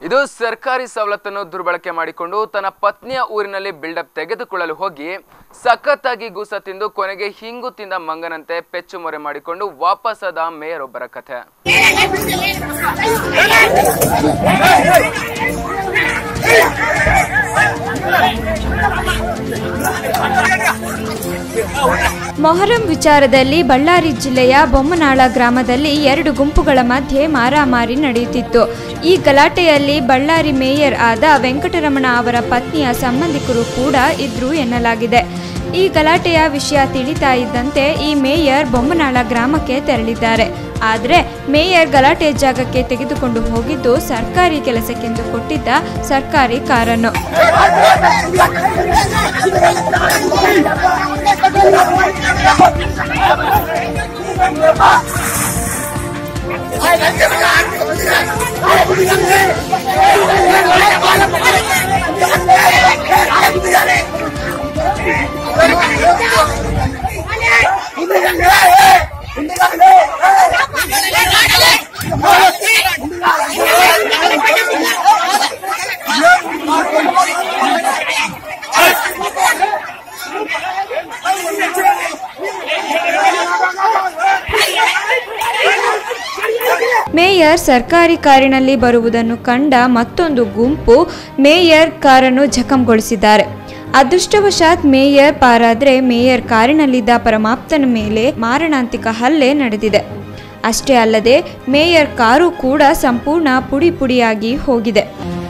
ಇದು ಸರ್ಕಾರಿ ಸವಲತ್ತನ್ನು ದುರ್ಬಳಕೆ ಮಾಡಿಕೊಂಡು ತನ್ನ ಪತ್ನಿಯ ಊರಿನಲ್ಲಿ ಬಿಲ್ಡಪ್ ತೆಗೆದುಕೊಳ್ಳಲು ಹೋಗಿ ಸಖತ್ತಾಗಿ ಗೂಸ ತಿಂದು ಕೊನೆಗೆ ಹಿಂಗು ತಿಂದ ಮಂಗನಂತೆ ಪೆಚ್ಚು ಮೊರೆ ಮಾಡಿಕೊಂಡು ವಾಪಸ್ಸಾದ ಮೇಯರ್ ಒಬ್ಬರ ಕಥೆ ಮೊಹರಂ ವಿಚಾರದಲ್ಲಿ ಬಳ್ಳಾರಿ ಜಿಲ್ಲೆಯ ಬೊಮ್ಮನಾಳ ಗ್ರಾಮದಲ್ಲಿ ಎರಡು ಗುಂಪುಗಳ ಮಧ್ಯೆ ಮಾರಾಮಾರಿ ನಡೆಯುತ್ತಿತ್ತು ಈ ಗಲಾಟೆಯಲ್ಲಿ ಬಳ್ಳಾರಿ ಮೇಯರ್ ಆದ ವೆಂಕಟರಮಣ ಅವರ ಪತ್ನಿಯ ಸಂಬಂಧಿಕರು ಕೂಡ ಇದ್ರು ಎನ್ನಲಾಗಿದೆ ಈ ಗಲಾಟೆಯ ವಿಷಯ ತಿಳಿತಾ ಇದ್ದಂತೆ ಈ ಮೇಯರ್ ಬೊಮ್ಮನಾಳ ಗ್ರಾಮಕ್ಕೆ ತೆರಳಿದ್ದಾರೆ ಆದರೆ ಮೇಯರ್ ಗಲಾಟೆ ಜಾಗಕ್ಕೆ ತೆಗೆದುಕೊಂಡು ಹೋಗಿದ್ದು ಸರ್ಕಾರಿ ಕೆಲಸಕ್ಕೆಂದು ಕೊಟ್ಟಿದ್ದ ಸರ್ಕಾರಿ ಕಾರನ್ನು ಮೇಯರ್ ಸರ್ಕಾರಿ ಕಾರಿನಲ್ಲಿ ಬರುವುದನ್ನು ಕಂಡ ಮತ್ತೊಂದು ಗುಂಪು ಮೇಯರ್ ಕಾರನ್ನು ಜಖಂಗೊಳಿಸಿದ್ದಾರೆ ಅದೃಷ್ಟವಶಾತ್ ಮೇಯರ್ ಪಾರಾದ್ರೆ ಮೇಯರ್ ಕಾರಿನಲ್ಲಿದ್ದ ಪರಮಾಪ್ತನ ಮೇಲೆ ಮಾರಣಾಂತಿಕ ಹಲ್ಲೆ ನಡೆದಿದೆ ಅಷ್ಟೇ ಅಲ್ಲದೆ ಮೇಯರ್ ಕಾರು ಕೂಡ ಸಂಪೂರ್ಣ ಪುಡಿ ಪುಡಿಯಾಗಿ ಹೋಗಿದೆ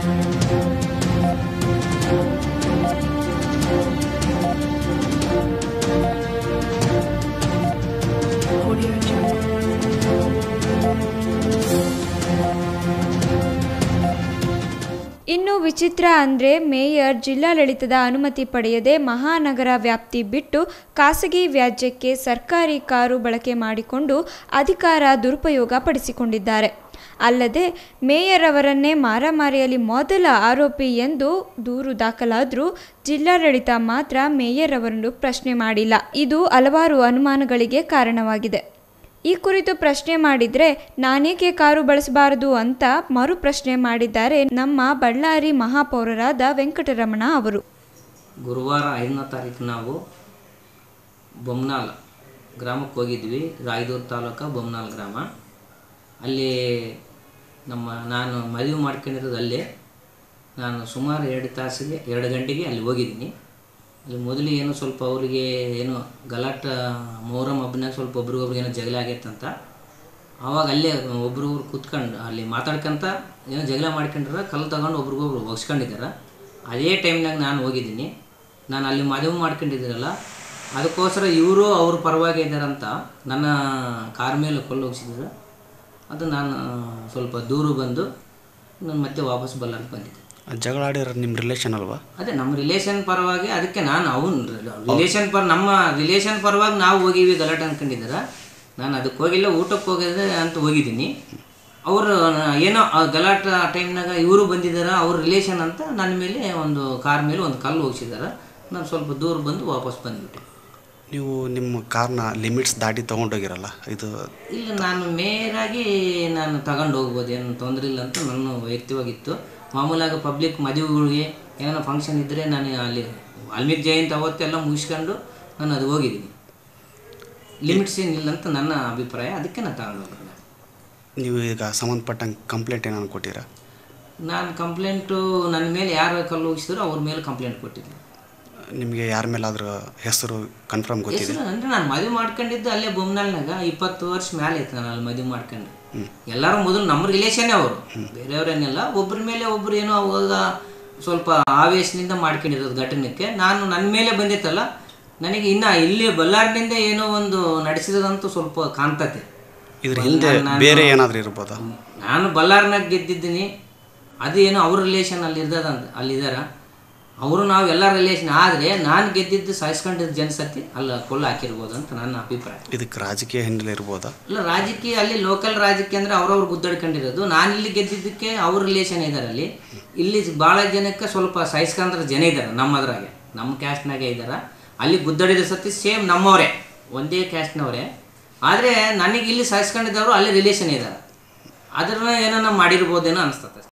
ಇನ್ನು ವಿಚಿತ್ರ ಅಂದ್ರೆ ಮೇಯರ್ ಜಿಲ್ಲಾಡಳಿತದ ಅನುಮತಿ ಪಡೆಯದೆ ಮಹಾನಗರ ವ್ಯಾಪ್ತಿ ಬಿಟ್ಟು ಖಾಸಗಿ ವ್ಯಾಜ್ಯಕ್ಕೆ ಸರ್ಕಾರಿ ಕಾರು ಬಳಕೆ ಮಾಡಿಕೊಂಡು ಅಧಿಕಾರ ದುರುಪಯೋಗ ಪಡಿಸಿಕೊಂಡಿದ್ದಾರೆ ಅಲ್ಲದೆ ಮೇಯರ್ ಅವರನ್ನೇ ಮಾರಾಮಾರಿಯಲ್ಲಿ ಮೊದಲ ಆರೋಪಿ ಎಂದು ದೂರು ದಾಖಲಾದರೂ ಜಿಲ್ಲಾಡಳಿತ ಮಾತ್ರ ಮೇಯರ್ ಅವರನ್ನು ಪ್ರಶ್ನೆ ಮಾಡಿಲ್ಲ ಇದು ಹಲವಾರು ಅನುಮಾನಗಳಿಗೆ ಕಾರಣವಾಗಿದೆ ಈ ಕುರಿತು ಪ್ರಶ್ನೆ ಮಾಡಿದ್ರೆ ನಾನೇಕೆ ಕಾರು ಬಳಸಬಾರದು ಅಂತ ಮರು ಪ್ರಶ್ನೆ ಮಾಡಿದ್ದಾರೆ ನಮ್ಮ ಬಳ್ಳಾರಿ ಮಹಾಪೌರರಾದ ವೆಂಕಟರಮಣ ಅವರು ಗುರುವಾರ ಐದನೇ ತಾರೀಕು ನಾವು ಬೊಮ್ಮನಾಲ್ ಗ್ರಾಮಕ್ಕೆ ಹೋಗಿದ್ವಿ ರಾಯದೂರು ತಾಲೂಕು ಬೊಮ್ಮನಾಲ್ ಗ್ರಾಮ ಅಲ್ಲಿ ನಮ್ಮ ನಾನು ಮದುವೆ ಮಾಡ್ಕೊಂಡಿರೋದು ಅಲ್ಲೇ ನಾನು ಸುಮಾರು ಎರಡು ತಾಸಿಗೆ ಎರಡು ಗಂಟೆಗೆ ಅಲ್ಲಿ ಹೋಗಿದ್ದೀನಿ ಅಲ್ಲಿ ಮೊದಲಿಗೆ ಏನೋ ಸ್ವಲ್ಪ ಅವರಿಗೆ ಏನೋ ಗಲಾಟ ಮೊಹರಂ ಹಬ್ಬನಾಗ ಸ್ವಲ್ಪ ಒಬ್ರಿಗೊಬ್ರಿಗೆ ಏನೋ ಜಗಳ ಆಗೈತಂತ ಆವಾಗ ಅಲ್ಲೇ ಒಬ್ರೊಬ್ರು ಕೂತ್ಕೊಂಡು ಅಲ್ಲಿ ಮಾತಾಡ್ಕೊಂತ ಏನೋ ಜಗಳ ಮಾಡ್ಕೊಂಡ್ರ ಕಲ್ಲು ತಗೊಂಡು ಒಬ್ರಿಗೊಬ್ರು ಒಗ್ಸ್ಕೊಂಡಿದ್ದಾರೆ ಅದೇ ಟೈಮ್ನಾಗ ನಾನು ಹೋಗಿದ್ದೀನಿ ನಾನು ಅಲ್ಲಿ ಮದುವೆ ಮಾಡ್ಕೊಂಡಿದ್ದೀರಲ್ಲ ಅದಕ್ಕೋಸ್ಕರ ಇವರು ಅವ್ರ ಪರವಾಗಿ ಇದ್ದಾರಂತ ನನ್ನ ಕಾರ್ ಮೇಲೆ ಕೊಲ್ಲು ಹೋಗಿಸಿದ್ರು ಅದು ನಾನು ಸ್ವಲ್ಪ ದೂರ ಬಂದು ನಾನು ಮತ್ತೆ ವಾಪಸ್ ಬಲ್ಲಾರ್ಗೆ ಬಂದಿದ್ದೆ ಜಗಳ ಆಡಿರೋ ನಿಮ್ಮ ರಿಲೇಷನ್ ಅಲ್ವಾ ಅದೇ ನಮ್ಮ ರಿಲೇಷನ್ ಪರವಾಗಿ ಅದಕ್ಕೆ ನಾನು ಅವನು ರಿಲೇಷನ್ ಪರ ನಮ್ಮ ರಿಲೇಷನ್ ಪರವಾಗಿ ನಾವು ಹೋಗಿವಿ ಗಲಾಟೆ ಅನ್ಕೊಂಡಿದ್ದಾರ ನಾನು ಅದಕ್ಕೆ ಹೋಗಿಲ್ಲ ಊಟಕ್ಕೆ ಹೋಗಿದ್ರೆ ಅಂತ ಹೋಗಿದ್ದೀನಿ ಅವರು ಏನೋ ಆ ಗಲಾಟ ಟೈಮ್ನಾಗ ಇವರು ಬಂದಿದ್ದಾರೆ ಅವ್ರ ರಿಲೇಷನ್ ಅಂತ ನನ್ನ ಮೇಲೆ ಒಂದು ಕಾರ್ ಮೇಲೆ ಒಂದು ಕಲ್ಲು ಹೋಗಿಸಿದ್ದಾರೆ ನಾನು ಸ್ವಲ್ಪ ದೂರ ಬಂದು ವಾಪಸ್ ಬಂದುಬಿಟ್ಟೆ ನೀವು ನಿಮ್ಮ ಕಾರ್ನ ಲಿಮಿಟ್ಸ್ ದಾಟಿ ತೊಗೊಂಡೋಗಿರಲ್ಲ ಇದು ಇಲ್ಲ ನಾನು ಮೇರಾಗಿ ನಾನು ತಗೊಂಡು ಹೋಗ್ಬೋದು ಏನು ತೊಂದರೆ ಇಲ್ಲ ಅಂತ ನನ್ನ ವೈಯಕ್ತಿಕವಾಗಿತ್ತು ಮಾಮೂಲಾಗಿ ಪಬ್ಲಿಕ್ ಮದುವೆಗಳಿಗೆ ಏನೋ ಫಂಕ್ಷನ್ ಇದ್ದರೆ ನಾನು ಅಲ್ಲಿ ವಾಲ್ಮೀಕಿ ಜಯಂತಿ ಅವತ್ತೆಲ್ಲ ಮುಗಿಸ್ಕೊಂಡು ನಾನು ಅದು ಹೋಗಿದ್ದೀನಿ ಲಿಮಿಟ್ಸ್ ಏನಿಲ್ಲ ಅಂತ ನನ್ನ ಅಭಿಪ್ರಾಯ ಅದಕ್ಕೆ ನಾನು ತಗೊಂಡು ಹೋಗಿದ್ದೆ ನೀವು ಈಗ ಸಂಬಂಧಪಟ್ಟಂಗೆ ಕಂಪ್ಲೇಂಟ್ ಏನಾದ್ರು ಕೊಟ್ಟಿರಾ ನಾನು ಕಂಪ್ಲೇಂಟು ನನ್ನ ಮೇಲೆ ಯಾರು ಕಲ್ಲು ಹೋಗಿಸಿದ್ರು ಅವ್ರ ಮೇಲೆ ಕಂಪ್ಲೇಂಟ್ ಕೊಟ್ಟಿದ್ದೆ ನಿಮಗೆ ಯಾರ ಮೇಲಾದ್ರೂ ಹೆಸರು ಕನ್ಫರ್ಮ್ ಗೊತ್ತಿದೆ ಹೆಸರು ಅಂದರೆ ನಾನು ಮದುವೆ ಮಾಡ್ಕೊಂಡಿದ್ದು ಅಲ್ಲೇ ಬೊಮ್ಮನಾಲ್ನಾಗ ಇಪ್ಪತ್ತು ವರ್ಷ ಮೇಲೆ ಆಯ್ತು ನಾನು ಅಲ್ಲಿ ಮದುವೆ ಮಾಡ್ಕೊಂಡು ಎಲ್ಲರೂ ಮೊದಲು ನಮ್ಮ ರಿಲೇಷನ್ನೇ ಅವರು ಬೇರೆಯವರೇನೆಲ್ಲ ಒಬ್ಬರ ಮೇಲೆ ಒಬ್ರು ಏನೋ ಅವಾಗ ಸ್ವಲ್ಪ ಆವೇಶದಿಂದ ಮಾಡ್ಕೊಂಡಿರೋದು ಘಟನೆಗೆ ನಾನು ನನ್ನ ಮೇಲೆ ಬಂದಿತ್ತಲ್ಲ ನನಗೆ ಇನ್ನು ಇಲ್ಲಿ ಬಳ್ಳಾರಿನಿಂದ ಏನೋ ಒಂದು ನಡೆಸಿದಂತೂ ಸ್ವಲ್ಪ ಕಾಣ್ತತೆ ಇದ್ರ ಹಿಂದೆ ಬೇರೆ ಏನಾದರೂ ಇರ್ಬೋದಾ ನಾನು ಬಳ್ಳಾರ್ನಾಗ ಗೆದ್ದಿದ್ದೀನಿ ಅದು ಏನೋ ಅವ್ರ ರಿಲೇಷನ್ ಅಲ್ಲಿ ಇರ್ತದಂತ ಅಲ್ಲಿದ್ದಾರ ಅವರು ನಾವು ಎಲ್ಲ ರಿಲೇಷನ್ ಆದರೆ ನಾನು ಗೆದ್ದಿದ್ದು ಸಾಯಿಸ್ಕೊಂಡಿದ್ದ ಜನಸತಿ ಅಲ್ಲ ಕೊಳ್ಳ ಹಾಕಿರ್ಬೋದು ಅಂತ ನನ್ನ ಅಭಿಪ್ರಾಯ ಇದಕ್ಕೆ ರಾಜಕೀಯ ಹಿನ್ನೆಲೆ ಇರ್ಬೋದಾ ಇಲ್ಲ ರಾಜಕೀಯ ಅಲ್ಲಿ ಲೋಕಲ್ ರಾಜಕೀಯ ಅಂದರೆ ಅವ್ರವ್ರು ಗುದ್ದಾಡ್ಕೊಂಡಿರೋದು ನಾನು ಇಲ್ಲಿ ಗೆದ್ದಿದ್ದಕ್ಕೆ ಅವ್ರ ರಿಲೇಷನ್ ಇದ್ದಾರೆ ಅಲ್ಲಿ ಇಲ್ಲಿ ಭಾಳ ಜನಕ್ಕೆ ಸ್ವಲ್ಪ ಸಾಯಿಸ್ಕೊಂಡ್ರ ಜನ ಇದ್ದಾರೆ ನಮ್ಮದ್ರಾಗೆ ನಮ್ಮ ಕ್ಯಾಸ್ಟ್ನಾಗೆ ಇದ್ದಾರೆ ಅಲ್ಲಿ ಗುದ್ದಾಡಿದ ಸತಿ ಸೇಮ್ ನಮ್ಮವರೇ ಒಂದೇ ಕ್ಯಾಸ್ಟ್ನವರೇ ಆದರೆ ನನಗೆ ಇಲ್ಲಿ ಸಾಯಿಸ್ಕೊಂಡಿದ್ದವರು ಅಲ್ಲಿ ರಿಲೇಷನ್ ಇದ್ದಾರೆ ಅದನ್ನ ಏನೋ ಮಾಡಿರ್ಬೋದೇನೋ ಅನಿಸ್ತದೆ